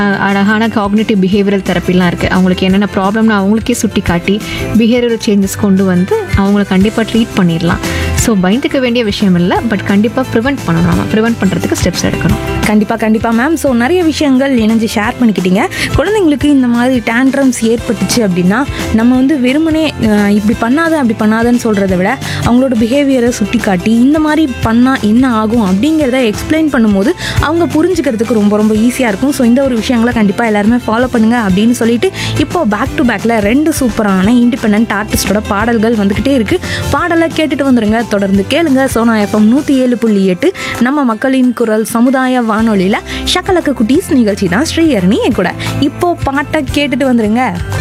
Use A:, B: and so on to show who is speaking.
A: அஹ், அழகான cognitive behavioural தெரப்பிலாம் இருக்குது அவங்களுக்கு என்னென்ன ப்ராப்ளம்னு அவங்களுக்கே சுட்டி காட்டி பிஹேவியரல் சேஞ்சஸ் கொண்டு வந்து அவங்கள கண்டிப்பாக ட்ரீட் பண்ணிடலாம் ஸோ பயந்துக்க வேண்டிய விஷயம் இல்லை பட் கண்டிப்பாக ப்ரிவெண்ட் பண்ணணும் நம்ம ப்ரிவெண்ட் பண்ணுறதுக்கு ஸ்டெப்ஸ் எடுக்கணும்
B: கண்டிப்பாக கண்டிப்பாக மேம் ஸோ நிறைய விஷயங்கள் இணைஞ்சு ஷேர் பண்ணிக்கிட்டீங்க குழந்தைங்களுக்கு இந்த மாதிரி டேண்ட்ரம்ஸ் ஏற்பட்டுச்சு அப்படின்னா நம்ம வந்து வெறுமனே அஹ், இப்படி பண்ணாத அப்படி பண்ணாதன்னு சொல்கிறத விட அவங்களோட பிஹேவியரை சுட்டி காட்டி இந்த மாதிரி பண்ணால் என்ன ஆகும் அப்படிங்கிறத எக்ஸ்பிளைன் பண்ணும்போது அவங்க புரிஞ்சுக்கிறதுக்கு ரொம்ப ரொம்ப ஈஸியாக இருக்கும் ஸோ இந்த ஒரு விஷயங்களை கண்டிப்பாக எல்லாருமே ஃபாலோ பண்ணுங்க அப்படின்னு சொல்லிட்டு இப்போ பேக் டு பேக்கில் ரெண்டு சூப்பரான இண்டிபெண்ட் ஆர்டிஸ்டோட பாடல்கள் வந்துக்கிட்டே இருக்குது பாடலை கேட்டுட்டு வந்துருங்க தொடர்ந்து கேளுங்க சோனா எஃப்எம் நூற்றி ஏழு புள்ளி எட்டு நம்ம மக்களின் குரல் சமுதாய வானொலியில் ஷக்கலக்க குட்டீஸ் நிகழ்ச்சி தான் ஸ்ரீஹரணி என் கூட இப்போ பாட்டை கேட்டுட்டு வந்துருங்க